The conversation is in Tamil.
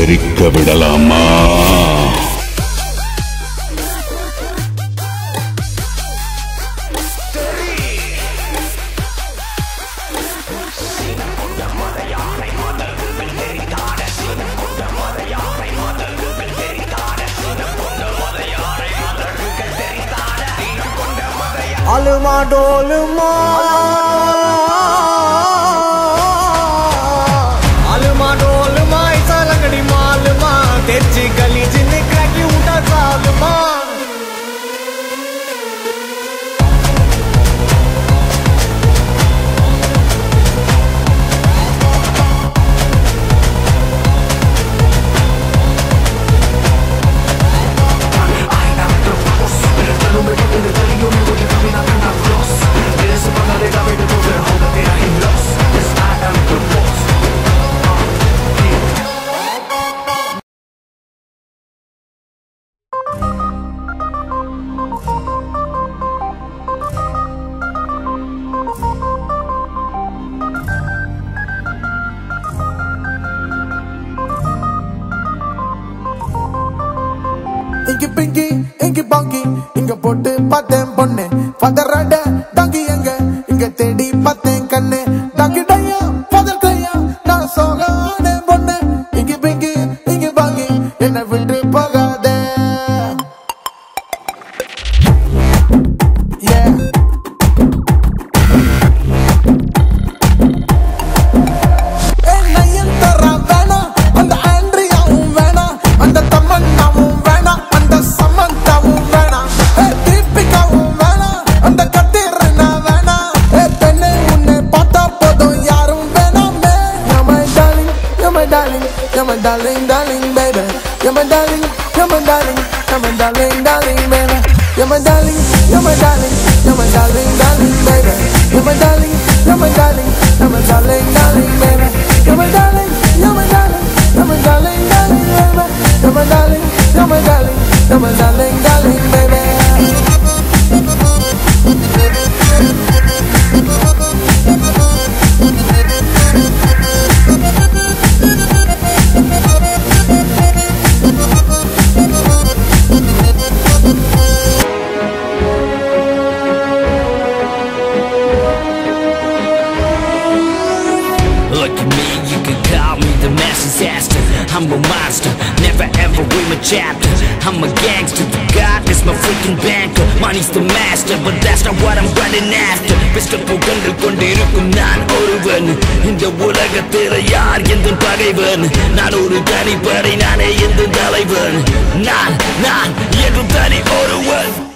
தெரிக்க விடலாமா அலுமா டோலுமா அலுமா டோலுமா இசாலங்கடி மாலுமா తెచ్చి గలీజిని క్రాకి ఉంటా చాలుమా இங்க பிங்கி இங்க பாங்கி இங்க போட்டு பார்த்தேன் பொண்ணு பதறாட டாங்கி எங்க இங்க தேடி பார்த்தேன் கண்ணு டாங்கி டையா பதர் கையா நான் சோகானே பொண்ணு இங்க பிங்கி இங்க பாங்கி என்னை விட்டு போகாதே Yeah. ஏய், நயன்தாரா வேணாம், அந்த ஆண்ட்ரியாவும் வேணாம், அந்த தமன்னாவும் வேணாம், அந்த சமந்தாவும் வேணாம். ஏய், தீபிகாவும் வேணாம், அந்த கத்திரினா வேணாம். ஏய், பெண்ணே, உன்னை பார்த்தா போதும், யாரும் வேணாமே. You're my darling, you're my darling, you're my darling, darling, baby. You're my darling, you're my darling, you're my darling, darling, baby. You're my darling, you're my darling, you're my darling, darling, baby. You're my darling, you're my darling, you're my darling, darling, baby. You're my darling, you're my darling, you're my darling, darling, baby. You're my darling, you're my darling, you're my darling, darling, baby. Look at me, you can call me the mass disaster. I'm a monster, never ever read my chapter. I'm a gangster, the God is my freaking banker. Money's the master, but that's not what I'm running after. Pistol புகழ்ந்து கொண்டிருக்கும் நான் ஒருவன் இந்த உலகத்தில் யார் எந்த பகைவன் நான் ஒரு தனிப்படை நானே எந்த தலைவன் நான் நான் என்றும் தனி ஒருவன்